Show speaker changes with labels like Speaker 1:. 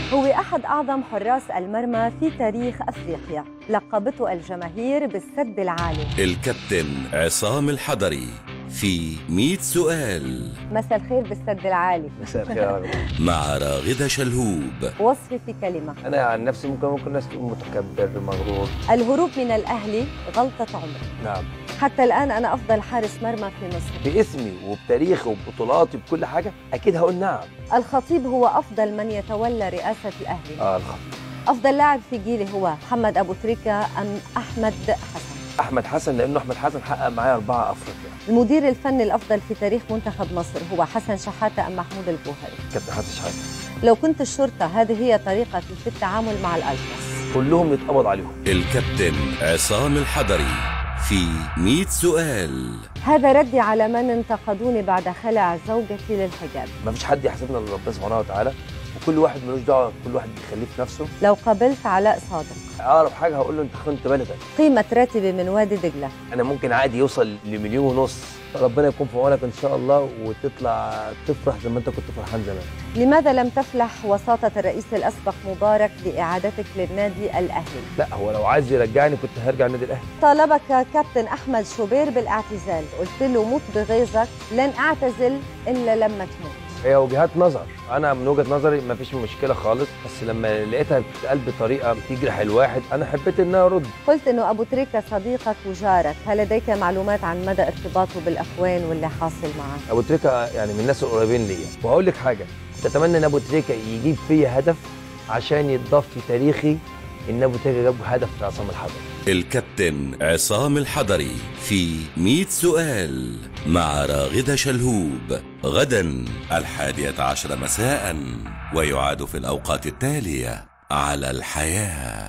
Speaker 1: هو أحد أعظم حراس المرمى في تاريخ أفريقيا لقبته الجماهير بالسد العالي
Speaker 2: الكابتن عصام الحضري في 100 سؤال
Speaker 1: مساء الخير بالسد العالي
Speaker 3: مساء الخير يا رب.
Speaker 2: مع راغدة شلهوب
Speaker 1: وصفي في كلمة
Speaker 3: انا عن نفسي ممكن ممكن الناس تقول متكبر مغرور
Speaker 1: الهروب من الأهلي غلطة عمر
Speaker 3: نعم
Speaker 1: حتى الآن أنا أفضل حارس مرمى في مصر
Speaker 3: باسمي وبتاريخي وببطولاتي بكل حاجه اكيد هقول نعم
Speaker 1: الخطيب هو أفضل من يتولى رئاسة الأهلي
Speaker 3: اه الخطيب
Speaker 1: أفضل لاعب في جيلي هو محمد أبو تريكة أم أحمد حسن
Speaker 3: احمد حسن لانه احمد حسن حقق معايا اربعه افريقيا
Speaker 1: المدير الفني الأفضل في تاريخ منتخب مصر هو حسن شحاتة أم محمود الجوهري
Speaker 3: كابتن حسن شحاته
Speaker 1: لو كنت الشرطة هذه هي طريقتي في التعامل مع الألتراس
Speaker 3: كلهم يتقبض عليهم
Speaker 2: الكابتن عصام الحضري في 100 سؤال
Speaker 1: هذا ردي على من انتقدوني بعد خلع زوجتي للحجاب
Speaker 3: ما فيش حد يحاسبنا الا ربنا سبحانه وتعالى وكل واحد ملوش دعوه كل واحد بيخليه في نفسه
Speaker 1: لو قابلت علاء صادق
Speaker 3: اقرب حاجه هقول له انت خنت بلدك
Speaker 1: قيمة راتبي من وادي دجلة
Speaker 3: انا ممكن عادي يوصل لمليون ونص ربنا يكون في عونك ان شاء الله وتطلع تفرح زي ما انت كنت فرحان زمان
Speaker 1: لماذا لم تفلح وساطة الرئيس الأسبق مبارك بإعادتك للنادي الأهلي؟
Speaker 3: لا هو لو عايز يرجعني كنت هرجع النادي الاهلي
Speaker 1: طالبك كابتن أحمد شوبير بالاعتزال قلت له موت بغيظك لن أعتزل إلا لما تموت
Speaker 3: هي وجهات نظر انا من وجهه نظري ما فيش مشكله خالص بس لما لقيتها بتتقال بطريقه تجرح الواحد انا حبيت ان أنا ارد
Speaker 1: قلت أنه أبو تريكة صديقك وجارك هل لديك معلومات عن مدى ارتباطه بالأخوان واللي حاصل معه؟
Speaker 3: ابو تريكه يعني من الناس القريبين ليا وهقول لك حاجه اتمنى ان ابو تريكه يجيب فيا هدف عشان يتضاف في تاريخي ان ابو تريكه جاب هدف في عصام الحضري
Speaker 2: الكابتن عصام الحضري في 100 سؤال مع راغدة شلهوب غدا الحادية عشر مساء ويعاد في الأوقات التالية على الحياه